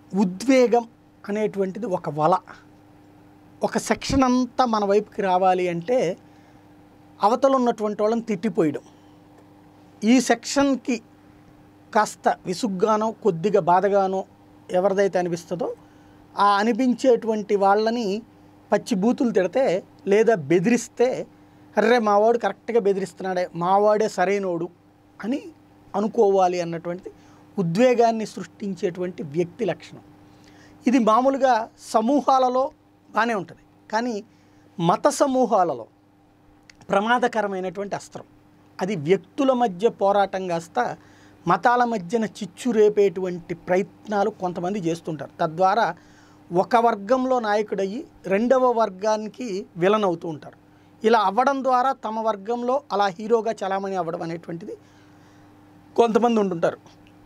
ఉద్వేగం అనేటువంటిది ఒక వల ఒక సెక్షన్ అంతా మన వైపుకి రావాలి అంటే అవతల ఉన్నటువంటి వాళ్ళని తిట్టిపోయడం ఈ సెక్షన్కి కాస్త విసుగ్గానో కొద్దిగా బాధగానో ఎవరిదైతే అనిపిస్తుందో ఆ అనిపించేటువంటి వాళ్ళని పచ్చి బూతులు తిడితే లేదా బెదిరిస్తే అర్రే మావాడు కరెక్ట్గా బెదిరిస్తున్నాడే మావాడే సరైనోడు అని అనుకోవాలి అన్నటువంటిది ఉద్వేగాన్ని సృష్టించేటువంటి వ్యక్తి లక్షణం ఇది మామూలుగా సమూహాలలో బాగానే ఉంటుంది కానీ మత సమూహాలలో ప్రమాదకరమైనటువంటి అస్త్రం అది వ్యక్తుల మధ్య పోరాటం కాస్త మతాల మధ్యన చిచ్చు రేపేటువంటి ప్రయత్నాలు కొంతమంది చేస్తుంటారు తద్వారా ఒక వర్గంలో నాయకుడయ్యి రెండవ వర్గానికి విలన్ అవుతూ ఉంటారు ఇలా అవ్వడం ద్వారా తమ వర్గంలో అలా హీరోగా చలామణి అవ్వడం అనేటువంటిది కొంతమంది ఉంటుంటారు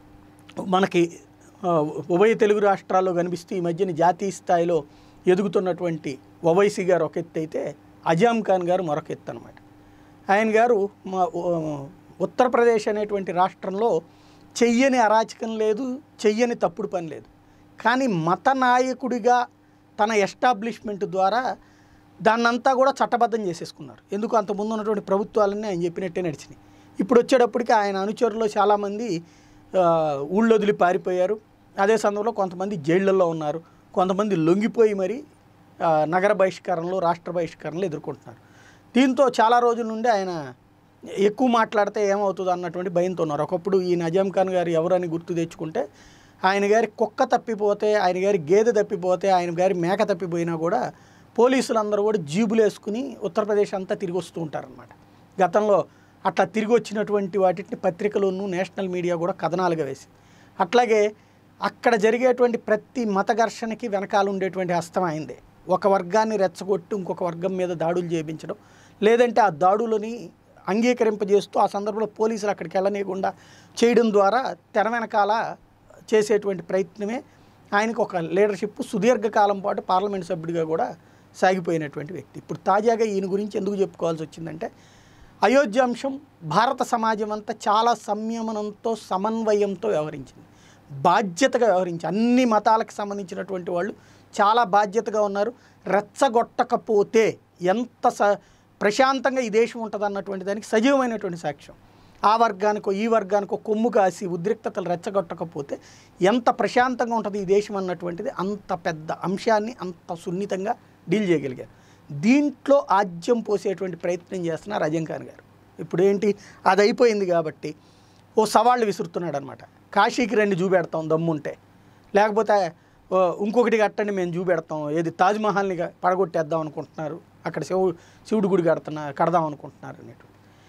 మనకి ఆ, ఉభయ తెలుగు రాష్ట్రాల్లో కనిపిస్తూ ఈ మధ్యన జాతీయ స్థాయిలో ఎదుగుతున్నటువంటి ఓవైసీ గారు ఒక ఎత్తు అయితే అజామ్ ఖాన్ గారు మరొక ఎత్తు అనమాట ఆయన గారు మా ఉ- ఉత్తరప్రదేశ్ అనేటువంటి రాష్ట్రంలో చెయ్యని అరాచకం లేదు చెయ్యని తప్పుడు పని లేదు కానీ మత నాయకుడిగా తన ఎస్టాబ్లిష్మెంట్ ద్వారా దాన్నంతా కూడా చట్టబద్ధం చేసేసుకున్నారు ఎందుకు అంతకుముందు ఉన్నటువంటి ప్రభుత్వాలన్నీ ఆయన చెప్పినట్టే నడిచినాయి ఇప్పుడు వచ్చేటప్పటికి ఆయన అనుచరులు చాలామంది ఆ, ఊళ్ళో వదిలి పారిపోయారు అదే సందర్భంలో కొంతమంది జైళ్ళల్లో ఉన్నారు కొంతమంది లొంగిపోయి మరి ఆ, నగర బహిష్కరణలు రాష్ట్ర బహిష్కరణలు ఎదుర్కొంటున్నారు దీంతో చాలా రోజుల నుండి ఆయన ఎక్కువ మాట్లాడితే ఏమవుతుంది అన్నటువంటి భయంతో ఉన్నారు ఒకప్పుడు ఈ నజాం ఖాన్ గారు ఎవరని గుర్తు తెచ్చుకుంటే ఆయన గారి కుక్క తప్పిపోతే ఆయన గారి గేదె తప్పిపోతే ఆయన గారి మేక తప్పిపోయినా కూడా పోలీసులందరూ కూడా జీబులు వేసుకుని ఉత్తరప్రదేశ్ అంతా తిరిగి వస్తూ ఉంటారనమాట గతంలో అట్లా తిరిగి వచ్చినటువంటి వాటిని పత్రికలోను నేషనల్ మీడియా కూడా కథనాలుగా వేసి అట్లాగే అక్కడ జరిగేటువంటి ప్రతి మత ఘర్షణకి వెనకాల ఉండేటువంటి హస్తం అయిందే ఒక వర్గాన్ని రెచ్చగొట్టి ఇంకొక వర్గం మీద దాడులు చేయించడం లేదంటే ఆ దాడులని అంగీకరింపజేస్తూ ఆ సందర్భంలో పోలీసులు అక్కడికి వెళ్ళనీయకుండా చేయడం ద్వారా తెర వెనకాల చేసేటువంటి ప్రయత్నమే ఆయనకు ఒక లీడర్షిప్ సుదీర్ఘకాలం పాటు పార్లమెంట్ సభ్యుడిగా కూడా సాగిపోయినటువంటి వ్యక్తి ఇప్పుడు తాజాగా ఈయన గురించి ఎందుకు చెప్పుకోవాల్సి వచ్చిందంటే అయోధ్య అంశం భారత సమాజం అంతా చాలా సంయమనంతో సమన్వయంతో వ్యవహరించింది బాధ్యతగా వ్యవహరించి అన్ని మతాలకు సంబంధించినటువంటి వాళ్ళు చాలా బాధ్యతగా ఉన్నారు రెచ్చగొట్టకపోతే ఎంత స ప్రశాంతంగా ఈ దేశం ఉంటుంది అన్నటువంటి దానికి సజీవమైనటువంటి సాక్ష్యం ఆ వర్గానికో ఈ వర్గానికో కొమ్ము కాసి ఉద్రిక్తతలు రెచ్చగొట్టకపోతే ఎంత ప్రశాంతంగా ఉంటుంది ఈ దేశం అన్నటువంటిది అంత పెద్ద అంశాన్ని అంత సున్నితంగా డీల్ చేయగలిగారు దీంట్లో ఆజ్యం పోసేటువంటి ప్రయత్నం చేస్తున్నారు అజం ఖాన్ గారు ఇప్పుడు ఏంటి అది అయిపోయింది కాబట్టి ఓ సవాళ్ళు విసురుతున్నాడు అనమాట కాశీకి రెండు చూపెడతాం దమ్ముంటే లేకపోతే ఓ, ఇంకొకటి కట్టండి మేము చూపెడతాం ఏది తాజ్మహల్ని గా- పడగొట్టేద్దాం అనుకుంటున్నారు అక్కడ శివుడు శివుడి గుడి కడుతున్నా కడదాం అనుకుంటున్నారు అనేటువంటి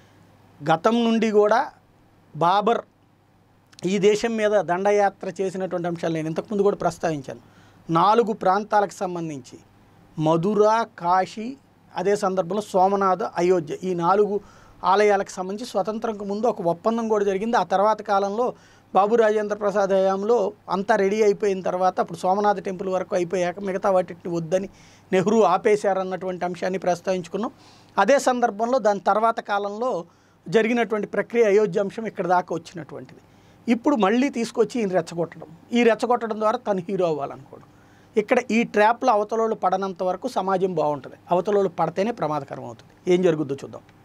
గతం నుండి కూడా బాబర్ ఈ దేశం మీద దండయాత్ర చేసినటువంటి అంశాలు నేను ఇంతకుముందు కూడా ప్రస్తావించాను నాలుగు ప్రాంతాలకు సంబంధించి మధుర కాశీ అదే సందర్భంలో సోమనాథ అయోధ్య ఈ నాలుగు ఆలయాలకు సంబంధించి స్వతంత్రంకు ముందు ఒక ఒప్పందం కూడా జరిగింది ఆ తర్వాత కాలంలో బాబు రాజేంద్ర ప్రసాద్ హయాంలో అంతా రెడీ అయిపోయిన తర్వాత అప్పుడు సోమనాథ టెంపుల్ వరకు అయిపోయాక మిగతా వాటిని వద్దని నెహ్రూ ఆపేశారన్నటువంటి అంశాన్ని ప్రస్తావించుకున్నాం అదే సందర్భంలో దాని తర్వాత కాలంలో జరిగినటువంటి ప్రక్రియ అయోధ్య అంశం ఇక్కడ దాకా వచ్చినటువంటిది ఇప్పుడు మళ్ళీ తీసుకొచ్చి ఈయన రెచ్చగొట్టడం ఈ రెచ్చగొట్టడం ద్వారా తను హీరో అవ్వాలనుకోవడం ఇక్కడ ఈ ట్రాప్లో అవతలోళ్ళు పడనంత వరకు సమాజం బాగుంటుంది అవతలోళ్ళు పడితేనే ప్రమాదకరం అవుతుంది ఏం జరుగుద్దో చూద్దాం